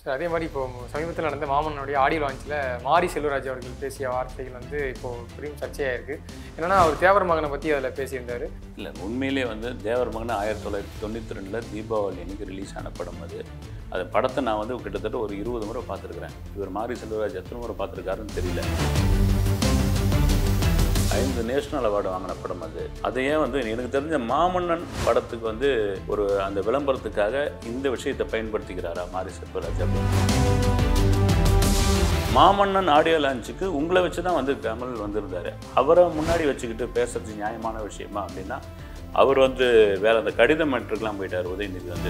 So அதே மாதிரி இப்போ சமீபத்தில் நடந்த மாமன்னனுடைய ஆடியோ லான்ச்சில் மாரி செல்வராஜ் அவர்கள் பேசிய வார்த்தைகள் வந்து இப்போ பெரும் சர்ச்சையாக இருக்குது என்னன்னா அவர் தேவர் மகனை பற்றி அதில் பேசியிருந்தார் இல்லை உண்மையிலே வந்து தேவர் மகன் ஆயிரத்தி தொள்ளாயிரத்தி தொண்ணூற்றி ரெண்டில் தீபாவளி அன்னைக்கு ரிலீஸ் ஆன படம் அது அந்த படத்தை நான் வந்து கிட்டத்தட்ட ஒரு இருபது முறை பார்த்துருக்குறேன் இவர் மாரி செல்வராஜ் எத்தனை முறை பார்த்துருக்காருன்னு தெரியல ஐந்து நேஷனல் அவார்டு வாங்கின படம் அது அதை ஏன் வந்து எனக்கு தெரிஞ்ச மாமன்னன் படத்துக்கு வந்து ஒரு அந்த விளம்பரத்துக்காக இந்த விஷயத்தை பயன்படுத்திக்கிறாரா மாரி செல்வராஜ் அப்படின்னு மாமன்னன் ஆடியோ லான்ச்சுக்கு உங்களை வச்சு தான் வந்து கமல் வந்திருந்தாரு அவரை முன்னாடி வச்சுக்கிட்டு பேசுறது நியாயமான விஷயமா அப்படின்னா அவர் வந்து வேற அந்த கடிதம் மேட்ருக்கெலாம் போயிட்டார் உதயநிதி வந்து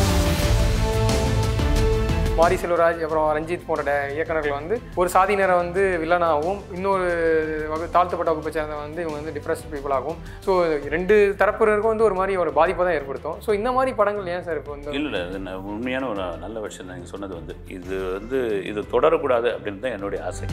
மாரி செல்வராஜ் அப்புறம் ரஞ்சித் போன்ற ட- இயக்குனர்கள் வந்து ஒரு சாதியினரை வந்து வில்லனாகவும் இன்னொரு வகு தாழ்த்தப்பட்ட வகுப்பை சேர்ந்த வந்து இவங்க வந்து டிப்ரெஸ்ட் பீப்புளாகவும் ஸோ ரெண்டு தரப்பினருக்கும் வந்து ஒரு மாதிரி ஒரு பாதிப்பை தான் ஏற்படுத்தும் ஸோ இந்த மாதிரி படங்கள் ஏன் சார் இப்போ வந்து இல்லை இல்லை அது ந- உண்மையான ஒரு நல்ல விஷயம் தான் நீங்கள் சொன்னது வந்து இது வந்து இது தொடரக்கூடாது அப்படின்னு தான் என்னுடைய ஆசை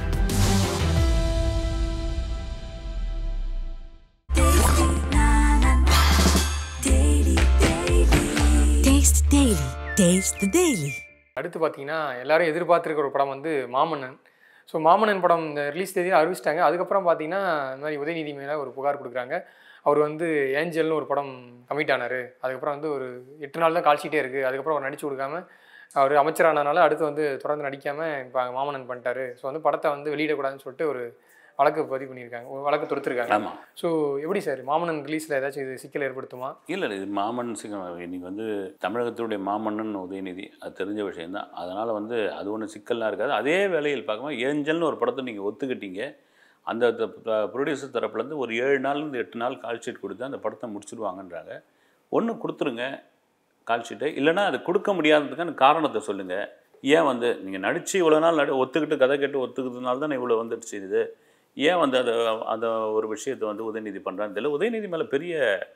Taste Daily. Taste the Daily. அடுத்து பார்த்தீங்கன்னா எல்லாரும் எதிர்பார்த்துருக்க ஒரு படம் வந்து மாமன்னன் ஸோ மாமன்னன் படம் இந்த ரிலீஸ் தேதியை அறிவிச்சிட்டாங்க அதுக்கப்புறம் பார்த்தீங்கன்னா இந்த மாதிரி உதயநிதி மேலே ஒரு புகார் கொடுக்குறாங்க அவர் வந்து ஏஞ்சல்னு ஒரு படம் கமிட் ஆனார் அதுக்கப்புறம் வந்து ஒரு எட்டு நாள் தான் கால்ஷீட்டே இருக்குது அதுக்கப்புறம் அவர் நடிச்சு கொடுக்காம அவர் அமைச்சரானனால அடுத்து வந்து தொடர்ந்து நடிக்காமல் இப்போ மாமன்னன் பண்ணிட்டாரு ஸோ வந்து படத்தை வந்து வெளியிடக்கூடாதுன்னு சொல்லிட்டு ஒரு வழக்கு பதிவு பண்ணியிருக்காங்க ஒரு வழக்கு தொடுத்துருக்காங்க ஆமாம் ஸோ எப்படி சார் மாமன்னன் ரிலீஸில் ஏதாச்சும் இது சிக்கல் ஏற்படுத்துமா இல்லை இது மாமன் சிங்கம் இன்னைக்கு வந்து தமிழகத்தினுடைய மாமன்னன் உதயநிதி அது தெரிஞ்ச விஷயம்தான் அதனால் வந்து அது ஒன்றும் சிக்கல்லாம் இருக்காது அதே வேலையில் பார்க்கும்போது ஏஞ்சல்னு ஒரு படத்தை நீங்கள் ஒத்துக்கிட்டீங்க அந்த ப்ரொடியூசர் தரப்புலேருந்து ஒரு ஏழு நாள்லேருந்து எட்டு நாள் கால் ஷீட் கொடுத்து அந்த படத்தை முடிச்சிடுவாங்கன்றாங்க ஒன்று கொடுத்துருங்க கால் ஷீட்டை இல்லைன்னா அது கொடுக்க முடியாததுக்கான காரணத்தை சொல்லுங்கள் ஏன் வந்து நீங்கள் நடித்து இவ்வளோ நாள் நடி ஒத்துக்கிட்டு கதை கேட்டு ஒத்துக்கிறதுனால தான் இவ்வளோ வந்துடுச்சு இது ஏன் வந்து அதை அந்த ஒரு விஷயத்தை வந்து உதயநிதி பண்ணுறான்னு தெரியல உதயநிதி மேலே பெரிய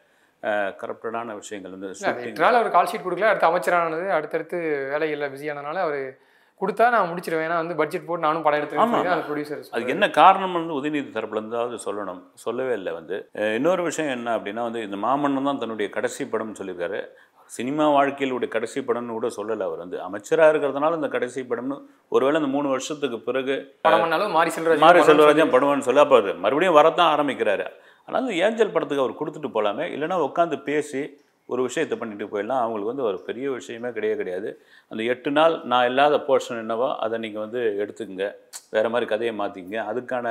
கரப்டடான விஷயங்கள் வந்து இல்லை shooting. எட்டு நாள் அவர் கால் ஷீட் கொடுக்கல அடுத்து அமைச்சரானது அடுத்தடுத்து வேலைகளில் பிஸியானனால அவர் கொடுத்தா நான் முடிச்சிருவேன் ஏன்னா வந்து பட்ஜெட் போட்டு நானும் படம் ஆமா. எடுத்துருக்கேன் அந்த ப்ரொடியூசர் அதுக்கு என்ன காரணம் வந்து உதயநிதி தரப்புல இருந்தாவது சொல்லணும் சொல்லவே இல்லை வந்து அஹ் இன்னொரு விஷயம் என்ன அப்படின்னா வந்து இந்த மாமன்னன் தான் தன்னுடைய கடைசி படம்னு சொல்லியிருக்காரு சினிமா வாழ்க்கையிலுடைய கடைசி படம்னு கூட சொல்லலை அவர் வந்து அமைச்சராக இருக்கிறதுனால இந்த கடைசி படம்னு ஒருவேளை இந்த மூணு வருஷத்துக்கு பிறகு படம் பண்ணாலும் மாரி செல்வராஜ் மாரி செல்வராஜன் படுவான்னு சொல்லி அப்போ அவர் மறுபடியும் வரத்தான் ஆரம்பிக்கிறாரு ஆனால் அந்த ஏஞ்சல் படத்துக்கு அவர் கொடுத்துட்டு போகலாமே இல்லைன்னா உட்காந்து பேசி ஒரு விஷயத்தை பண்ணிட்டு போயிடலாம் அவங்களுக்கு வந்து ஒரு பெரிய விஷயமே கிடையவே கிடையாது அந்த எட்டு நாள் நான் இல்லாத போர்ஷன் என்னவோ அதை நீங்கள் வந்து எடுத்துக்கங்க வேறு மாதிரி கதையை மாற்றிக்கங்க அதுக்கான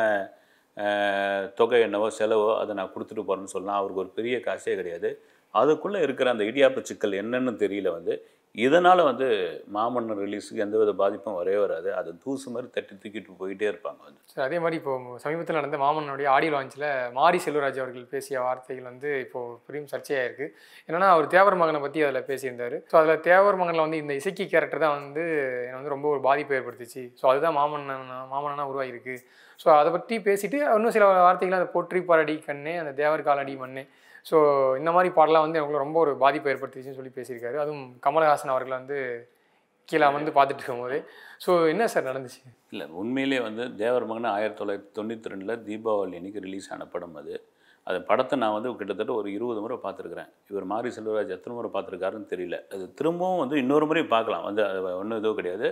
அஹ், தொகை என்னவோ செலவோ அதை நான் கொடுத்துட்டு போகிறேன்னு சொல்லலாம் அவருக்கு ஒரு பெரிய காசே கிடையாது அதுக்குள்ளே இருக்கிற அந்த இடியாப்பு சிக்கல் என்னன்னு தெரியல வந்து இதனால் வந்து மாமன்னன் ரிலீஸுக்கு எந்தவித பாதிப்பும் வரவே வராது அது தூசு மாதிரி தட்டி தூக்கிட்டு போயிட்டே இருப்பாங்க வந்து சார் அதே மாதிரி இப்போ சமீபத்தில் நடந்த மாமன்னனுடைய ஆடியோ லான்ச்சில் மாரி செல்வராஜ் அவர்கள் பேசிய வார்த்தைகள் வந்து இப்போ பெரும் சர்ச்சையாக இருக்குது என்னன்னா அவர் தேவர் மகனை பற்றி அதில் பேசியிருந்தார் ஸோ அதில் தேவர் மகனில் வந்து இந்த இசைக்கி கேரக்டர் தான் வந்து என்னை வந்து ரொம்ப ஒரு பாதிப்பை ஏற்படுத்துச்சு ஸோ அதுதான் மாமன்னன் மாமன்னனாக உருவாகிருக்கு ஸோ அதை பற்றி பேசிட்டு இன்னும் சில வார்த்தைகளை அதை போற்றி பாரடி கண்ணே அந்த தேவர் காலடி மண்ணே ஸோ இந்த மாதிரி பாடலாம் வந்து எனக்கு ரொம்ப ஒரு பாதிப்பை ஏற்படுத்திச்சுன்னு சொல்லி பேசியிருக்காரு அதுவும் கமலஹாசன் அவர்கள் வந்து கீழே வந்து பார்த்துட்டு இருக்கும்போது ஸோ என்ன சார் நடந்துச்சு இல்லை உண்மையிலே வந்து தேவர் மகன் ஆயிரத்தி தொள்ளாயிரத்தி தொண்ணூற்றி ரெண்டில் தீபாவளி அன்னைக்கு ரிலீஸ் ஆன படம் அது அது படத்தை நான் வந்து கிட்டத்தட்ட ஒரு இருபது முறை பார்த்துருக்குறேன் இவர் மாரி செல்வராஜ் எத்தனை முறை பார்த்துருக்காருன்னு தெரியல அது திரும்பவும் வந்து இன்னொரு முறை பார்க்கலாம் வந்து அது ஒன்றும் இதுவும் கிடையாது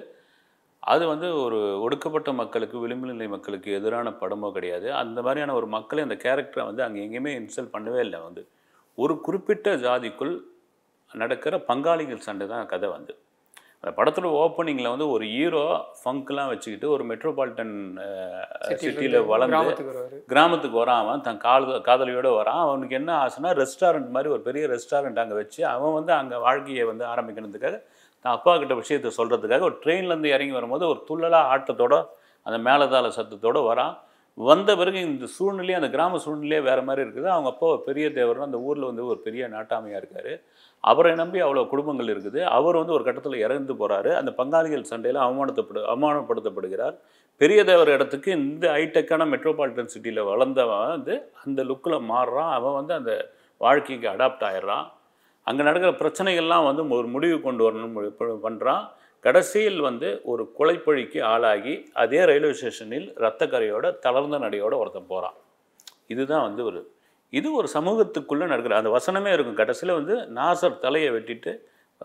அது வந்து ஒரு ஒடுக்கப்பட்ட மக்களுக்கு விளிம்பு நிலை மக்களுக்கு எதிரான படமோ கிடையாது அந்த மாதிரியான ஒரு மக்களை அந்த கேரக்டரை வந்து அங்கே எங்கேயுமே இன்சல்ட் பண்ணவே இல்லை வந்து ஒரு குறிப்பிட்ட ஜாதிக்குள் நடக்கிற பங்காளிகள் சண்டை தான் கதை வந்து அந்த படத்தோட ஓப்பனிங்கில் வந்து ஒரு ஹீரோ ஃபங்க்லாம் வச்சுக்கிட்டு ஒரு மெட்ரோபாலிட்டன் சிட்டியில் வளர்ந்து கிராமத்துக்கு வருவார் கிராமத்துக்கு வரான் அவன் தன் கால் காதலியோடு வரான் அவனுக்கு என்ன ஆசைன்னா ரெஸ்டாரண்ட் மாதிரி ஒரு பெரிய ரெஸ்டாரண்ட் அங்கே வச்சு அவன் வந்து அங்கே வாழ்க்கையை வந்து ஆரம்பிக்கிறதுக்காக தான் அப்பா கிட்ட விஷயத்தை சொல்கிறதுக்காக ஒரு ட்ரெயின்லேருந்து இறங்கி வரும்போது ஒரு துள்ளலாக ஆட்டத்தோட அந்த மேலதாள சத்தத்தோட வரான் வந்த பிறகு இந்த சூழ்நிலையே அந்த கிராம சூழ்நிலையே வேறு மாதிரி இருக்குது அவங்க அப்பா ஒரு பெரிய தேவர் அந்த ஊரில் வந்து ஒரு பெரிய நாட்டாமையாக இருக்கார் அவரை நம்பி அவ்வளோ குடும்பங்கள் இருக்குது அவர் வந்து ஒரு கட்டத்தில் இறந்து போகிறாரு அந்த பங்காளிகள் சண்டையில் அவமானத்தப்படு அவமானப்படுத்தப்படுகிறார் பெரிய தேவர் இடத்துக்கு இந்த ஹைடெக்கான மெட்ரோபாலிட்டன் சிட்டியில் வளர்ந்தவன் வந்து அந்த லுக்கில் மாறுறான் அவன் வந்து அந்த வாழ்க்கைக்கு அடாப்ட் ஆயிடுறான் அங்கே நடக்கிற பிரச்சனைகள்லாம் வந்து ஒரு முடிவு கொண்டு வரணும் பண்ணுறான் கடைசியில் வந்து ஒரு கொலைப்பழிக்கு ஆளாகி அதே ரயில்வே ஸ்டேஷனில் ரத்தக்கரையோட தளர்ந்த நடையோட ஒருத்தன் போகிறான் இதுதான் வந்து ஒரு இது ஒரு சமூகத்துக்குள்ளே நடக்கிற அந்த வசனமே இருக்கும் கடைசியில் வந்து நாசர் தலையை வெட்டிட்டு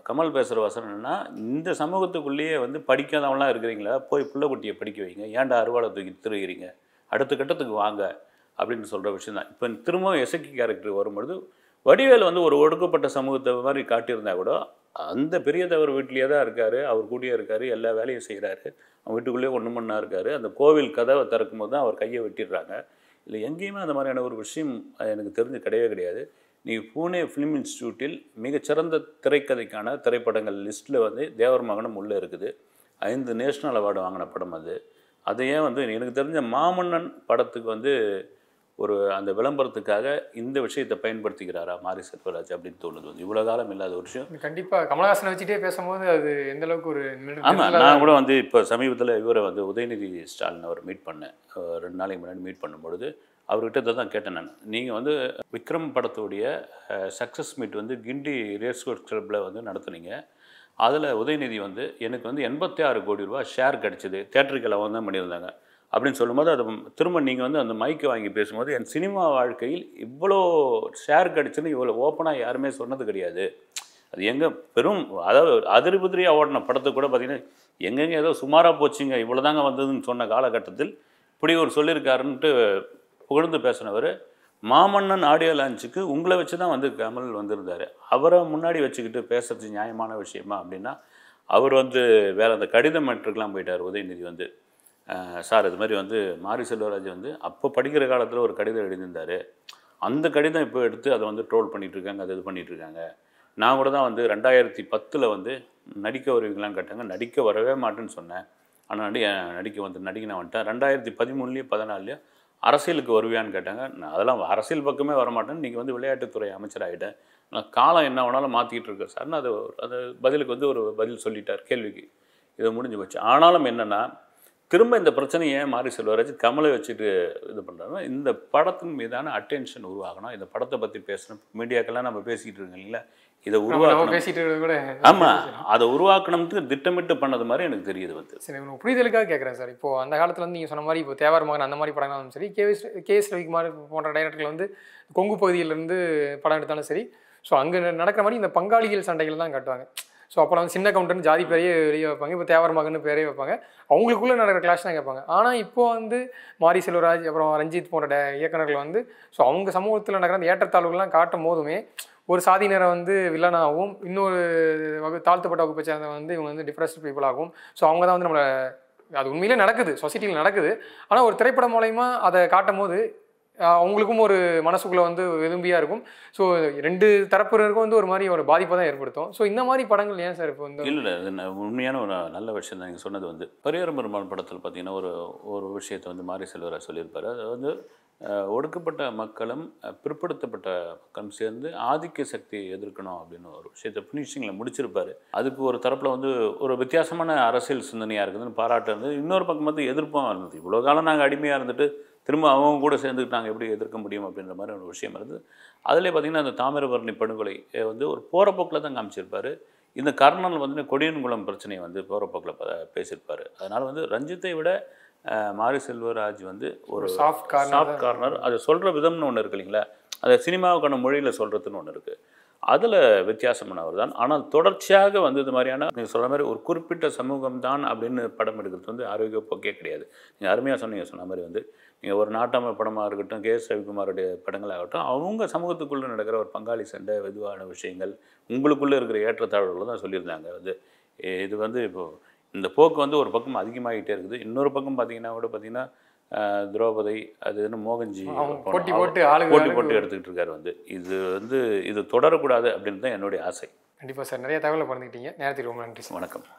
கமல் பேசுகிற வசனம் என்னன்னா இந்த சமூகத்துக்குள்ளேயே வந்து படிக்காதவங்களாம் இருக்கிறீங்களா போய் பிள்ளை குட்டியை படிக்க வைங்க ஏன்டா அருவாளை தூக்கி திருகிறீங்க அடுத்த கட்டத்துக்கு வாங்க அப்படின்னு சொல்கிற விஷயம் தான் இப்போ திரும்பவும் எசக்கி கேரக்டர் வரும்பொழுது வடிவேல் வந்து ஒரு ஒடுக்கப்பட்ட சமூகத்தை மாதிரி காட்டியிருந்தா கூட அந்த பெரிய தவர் வீட்லேயே தான் இருக்கார் அவர் கூடயே இருக்கார் எல்லா வேலையும் செய்கிறாரு அவன் வீட்டுக்குள்ளேயே ஒன்று மண்ணா இருக்கார் அந்த கோவில் கதவை திறக்கும் போது தான் அவர் கையை வெட்டிடுறாங்க இல்லை எங்கேயுமே அந்த மாதிரியான ஒரு விஷயம் அஹ், எனக்கு தெரிஞ்சு கிடையவே கிடையாது நீங்கள் பூனே ஃபிலிம் இன்ஸ்டியூட்டில் மிகச்சிறந்த திரைக்கதைக்கான திரைப்படங்கள் லிஸ்ட்டில் வந்து தேவர் மகனம் உள்ளே இருக்குது ஐந்து நேஷ்னல் அவார்டு வாங்கின படம் அது அதை ஏன் வந்து எனக்கு தெரிஞ்ச மாமன்னன் படத்துக்கு வந்து ஒரு அந்த விளம்பரத்துக்காக இந்த விஷயத்தை பயன்படுத்திக்கிறாரா மாரி செல்வராஜ் அப்படின்னு தோணுது வந்து இவ்வளோ காலம் இல்லாத ஒரு விஷயம் கண்டிப்பா கமலஹாசனை வச்சுட்டே பேசும்போது அது எந்த அளவுக்கு ஒரு நிறு- ஆமாம் நிறுத்தலா நான் கூட வந்து இப்போ சமீபத்தில் இவரை வந்து உதயநிதி ஸ்டாலின் அவர் மீட் பண்ணேன் அஹ் ரெண்டு நாளைக்கு முன்னாடி மீட் பண்ணும்பொழுது அவர்கிட்ட இதை தான் கேட்டேன் நான் நீங்கள் வந்து விக்ரம் படத்துடைய சக்ஸஸ் மீட் வந்து கிண்டி ரேஸ் கோர்ஸ் கிளப்பில் வந்து நடத்துனீங்க அதில் உதயநிதி வந்து எனக்கு வந்து எண்பத்தி ஆறு கோடி ரூபா ஷேர் கிடச்சிது தேட்டருக்கு எல்லாம் தான் பண்ணியிருந்தாங்க அப்படின்னு சொல்லும்போது அது திரும்ப நீங்கள் வந்து அந்த மைக்கை வாங்கி பேசும்போது என் சினிமா வாழ்க்கையில் இவ்வளோ ஷேர் கிடச்சுன்னு இவ்வளோ ஓப்பனாக யாருமே சொன்னது கிடையாது அது எங்கே பெரும் அதாவது அதிர்புதிரியாக ஓடின படத்தை கூட பார்த்தீங்கன்னா எங்கெங்க ஏதோ சுமாராக போச்சுங்க இவ்வளோதாங்க வந்ததுன்னு சொன்ன காலகட்டத்தில் இப்படி ஒரு சொல்லியிருக்காருன்ட்டு புகழ்ந்து பேசினவர் மாமன்னன் ஆடியோ லான்ச்சுக்கு உங்களை வச்சு தான் வந்து கமல் வந்திருந்தார் அவரை முன்னாடி வச்சுக்கிட்டு பேசுறது நியாயமான விஷயமா அப்படின்னா அவர் வந்து வேற அந்த கடிதம் மேட்ருக்கெலாம் போயிட்டார் உதயநிதி வந்து அஹ், சார் இது மாதிரி வந்து மாரி செல்வராஜ் வந்து அப்போ படிக்கிற காலத்தில் ஒரு கடிதம் எழுதியிருந்தார் அந்த கடிதம் இப்போ எடுத்து அதை வந்து ட்ரோல் பண்ணிட்டு இருக்காங்க அதை இது பண்ணிட்டு இருக்காங்க நான் கூட தான் வந்து ரெண்டாயிரத்தி பத்தில் வந்து நடிக்க வருவீங்களான்னு கேட்டாங்க நடிக்க வரவே மாட்டேன்னு சொன்னேன் ஆனால் நடி நடிக்க வந்து நடிக்க நான் வந்துட்டேன் ரெண்டாயிரத்தி பதிமூணுலேயும் பதினாலுலேயும் அரசியலுக்கு வருவியான்னு கேட்டாங்க நான் அதெல்லாம் அரசியல் பக்கமே வரமாட்டேன் நீங்கள் வந்து விளையாட்டுத்துறை அமைச்சராகிட்டேன் நான் காலம் என்ன வேணாலும் மாற்றிக்கிட்டு இருக்கேன் சார்னு அது அது பதிலுக்கு வந்து ஒரு பதில் சொல்லிட்டார் கேள்விக்கு இது முடிஞ்சு போச்சு ஆனாலும் என்னென்னா திரும்ப இந்த பிரச்சனையை ஏன் மாறி செல்வராஜ் கமலை வச்சுட்டு இது பண்ணுறாங்கன்னா இந்த படத்தின் மீதான அட்டென்ஷன் உருவாகணும் இந்த படத்தை பற்றி பேசணும் மீடியாக்கெல்லாம் நம்ம பேசிக்கிட்டு இருக்கோம் இல்லைங்களா இதை நம்ம நம்ம உருவாக்கணும் பேசிட்டு இருக்கிறது கூட ஆமாம் அதை உருவாக்கணும்னு திட்டமிட்டு பண்ணது மாதிரி எனக்கு தெரியுது வந்து சரி உங்க புரிதலுக்காக கேட்குறேன் சார் இப்போ அந்த காலத்துல வந்து நீங்கள் சொன்ன மாதிரி இப்போ தேவார் மகன் அந்த மாதிரி படங்களும் சரி K S K S Ravikumar போன்ற டைரக்டர்கள் வந்து கொங்கு பகுதியிலேருந்து படம் எடுத்தாலும் சரி ஸோ அங்கே நடக்கிற மாதிரி இந்த பங்காளிகள் சண்டைகள் தான் காட்டுவாங்க ஸோ அப்போ வந்து சின்ன கவுண்டர்னு ஜாதி பேரையே வெளியே வைப்பாங்க இப்போ தேவார் மகன் பேரே வைப்பாங்க அவங்களுக்குள்ளே நடக்கிற கிளாஷ் தான் கேட்பாங்க ஆனால் இப்போ வந்து மாரி செல்வராஜ் அப்புறம் ரஞ்சித் போன்ற ட- இயக்குனர்கள் வந்து ஸோ அவங்க சமூகத்தில் நடக்கிற அந்த ஏற்றத்தாழ்வுகள்லாம் காட்டும் போதுமே ஒரு சாதியினரை வந்து வில்லனாகவும் இன்னொரு வகு தாழ்த்தப்பட்ட வகுப்பை சேர்ந்தவங்க வந்து இவங்க வந்து டிப்ரெஸ்ட் பீப்புளாகவும் ஸோ அவங்க தான் வந்து நம்மளை அது உண்மையிலே நடக்குது சொசைட்டியில் நடக்குது ஆனால் ஒரு திரைப்படம் மூலயமா அதை காட்டும் போது ஆஹ் அவங்களுக்கும் ஒரு மனசுக்குள்ளே வந்து விரும்பியாக இருக்கும் ஸோ ரெண்டு தரப்பினருக்கும் வந்து ஒரு மாதிரி ஒரு பாதிப்பை தான் ஏற்படுத்தும் ஸோ இந்த மாதிரி படங்கள் ஏன் சார் இப்போ வந்து இல்லை இல்லை அது ந- உண்மையான ஒரு நல்ல விஷயம் தான் நீங்கள் சொன்னது வந்து பரிகாரம் பெருமாள் படத்தில் பார்த்தீங்கன்னா ஒரு ஒரு விஷயத்தை வந்து மாரி செல்வராஜ் சொல்லியிருப்பாரு அது வந்து அஹ், ஒடுக்கப்பட்ட மக்களும் அஹ், பிற்படுத்தப்பட்ட மக்களும் சேர்ந்து ஆதிக்க சக்தியை எதிர்க்கணும் அப்படின்னு ஒரு விஷயத்தை ஃபினிஷிங்கில் முடிச்சிருப்பாரு அதுக்கு ஒரு தரப்பில் வந்து ஒரு வித்தியாசமான அரசியல் சிந்தனையாக இருக்குதுன்னு பாராட்டு இருந்தது இன்னொரு பக்கம் வந்து எதிர்ப்பும் இருந்தது இவ்வளோ காலம் நாங்கள் அடிமையாக இருந்துட்டு திரும்ப அவங்க கூட சேர்ந்துட்டு நாங்கள் எப்படி எதிர்க்க முடியும் அப்படின்ற மாதிரி ஒரு விஷயம் இருந்தது அதிலே பார்த்தீங்கன்னா அந்த தாமிரபரணி படுகொலை அஹ், வந்து ஒரு போகிற போக்கில் தான் காமிச்சிருப்பாரு இந்த கர்னல் வந்து கொடியன்குளம் பிரச்சனையை வந்து போகிற போக்கில் பேசியிருப்பாரு அதனால் வந்து ரஞ்சித்தை விட அஹ், மாரி செல்வராஜ் வந்து ஒரு சாஃப்ட் கார்னர் சாஃப்ட் கார்னர் அது சொல்கிற விதம்னு ஒன்று இருக்கு இல்லைங்களா அதை சினிமாவுக்கான மொழியில் சொல்கிறதுன்னு ஒன்று இருக்குது அதில் வித்தியாசமானவர் தான் ஆனால் தொடர்ச்சியாக வந்து இது மாதிரியான நீங்கள் சொல்கிற மாதிரி ஒரு குறிப்பிட்ட சமூகம் தான் அப்படின்னு படம் எடுக்கிறது வந்து ஆரோக்கிய போக்கே கிடையாது நீங்கள் அருமையாக சொன்னீங்க சொன்ன மாதிரி வந்து நீங்கள் ஒரு நாட்டாம படமாக இருக்கட்டும் கே எஸ் ரவிக்குமாருடைய படங்களாகட்டும் அவங்க சமூகத்துக்குள்ளே நடக்கிற ஒரு பங்காளி சண்டை வெதுவான விஷயங்கள் உங்களுக்குள்ளே இருக்கிற ஏற்றத்தாழ்வுகளை தான் சொல்லியிருந்தாங்க வந்து எ- இது வந்து இப்போது இந்த போக்கு வந்து ஒரு பக்கம் அதிகமாகிட்டே இருக்குது இன்னொரு பக்கம் பார்த்தீங்கன்னா கூட பார்த்தீங்கன்னா அஹ், திரௌபதி அது என்ன மோகன்ஜி அவங்க போன- போட்டி அவர் போட்டு ஆளுக்கு போட்டி ஆளுக்கு போட்டு எடுத்துக்கிட்டு இருக்காரு வந்து இது வந்து இது தொடரக்கூடாது அப்படின்னு தான் என்னுடைய ஆசை கண்டிப்பாக சார் நிறைய தகவலை பகிர்ந்துக்கிட்டீங்க நேரத்துக்கு ரொம்ப நன்றி சார் வணக்கம்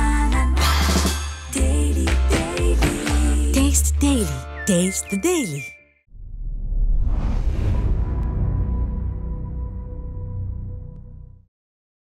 Taste the Daily. Taste the Daily.